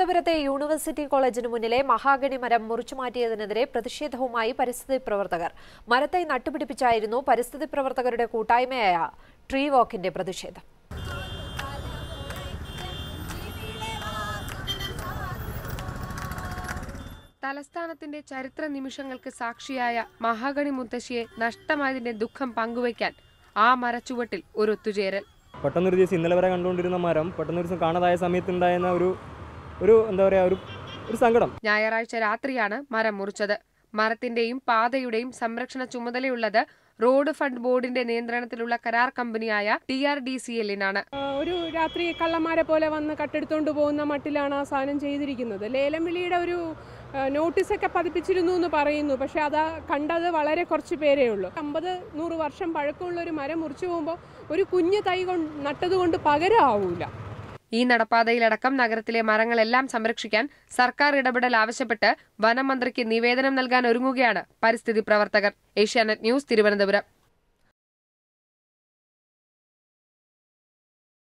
തിരുവനന്തപുരത്തെ യൂണിവേഴ്സിറ്റി കോളേജിന് മുന്നിലെ മഹാഗണി മരം മുറിച്ചുമാറ്റിയതിനെതിരെ പ്രതിഷേധവുമായി പരിസ്ഥിതി പ്രവർത്തകർ മരത്തെ നട്ടുപിടിപ്പിച്ചായിരുന്നു പരിസ്ഥിതി പ്രവർത്തകരുടെ കൂട്ടായ്മയായ ട്രീ വാക്കിന്റെ പ്രതിഷേധം തലസ്ഥാനത്തിന്റെ ചരിത്ര നിമിഷങ്ങൾക്ക് സാക്ഷിയായ മഹാഗണി മുത്തശ്ശിയെ നഷ്ടമായതിന്റെ ദുഃഖം പങ്കുവയ്ക്കാൻ ആ മരച്ചുവട്ടിൽ ഒരു ഒത്തുചേരൽ പെട്ടെന്നൊരു ദിവസം ഇന്നലെ വരെ കണ്ടുകൊണ്ടിരുന്ന മരം പെട്ടെന്നൊരു ദിവസം കാണാതായ സമയത്ത് ഉണ്ടായിരുന്ന ഒരു ഒരു എന്താ പറയുക ഒരു ഒരു സങ്കടം ഞായറാഴ്ച രാത്രിയാണ് മരം മുറിച്ചത് മരത്തിന്റെയും പാതയുടെയും സംരക്ഷണ ചുമതലയുള്ളത് റോഡ് ഫണ്ട് ബോർഡിന്റെ നിയന്ത്രണത്തിലുള്ള കരാർ കമ്പനിയായ ടി ആർ ഡി സി എല്ലിനാണ് ആ, ഒരു രാത്രി കള്ളന്മാരെ പോലെ വന്ന് കട്ടെടുത്തോണ്ട് പോകുന്ന മട്ടിലാണ് ആ സാധനം ചെയ്തിരിക്കുന്നത് ലേലം വിളിയുടെ ഒരു ആ, നോട്ടീസൊക്കെ പതിപ്പിച്ചിരുന്നു എന്ന് പറയുന്നു പക്ഷെ അത് കണ്ടത് വളരെ കുറച്ച് പേരേ ഉള്ളൂ അമ്പത് നൂറ് വർഷം പഴക്കമുള്ള ഒരു മരം മുറിച്ചു പോകുമ്പോൾ ഒരു കുഞ്ഞു തൈ കൊണ്ട് നട്ടതുകൊണ്ട് പകരം ആവൂല ഈ നടപ്പാതയിലടക്കം നഗരത്തിലെ മരങ്ങളെല്ലാം സംരക്ഷിക്കാൻ സർക്കാർ ഇടപെടൽ ആവശ്യപ്പെട്ട് വനം മന്ത്രിക്ക് നിവേദനം നൽകാൻ ഒരുങ്ങുകയാണ് പരിസ്ഥിതി പ്രവർത്തകർ ഏഷ്യാനെറ്റ് ന്യൂസ് തിരുവനന്തപുരം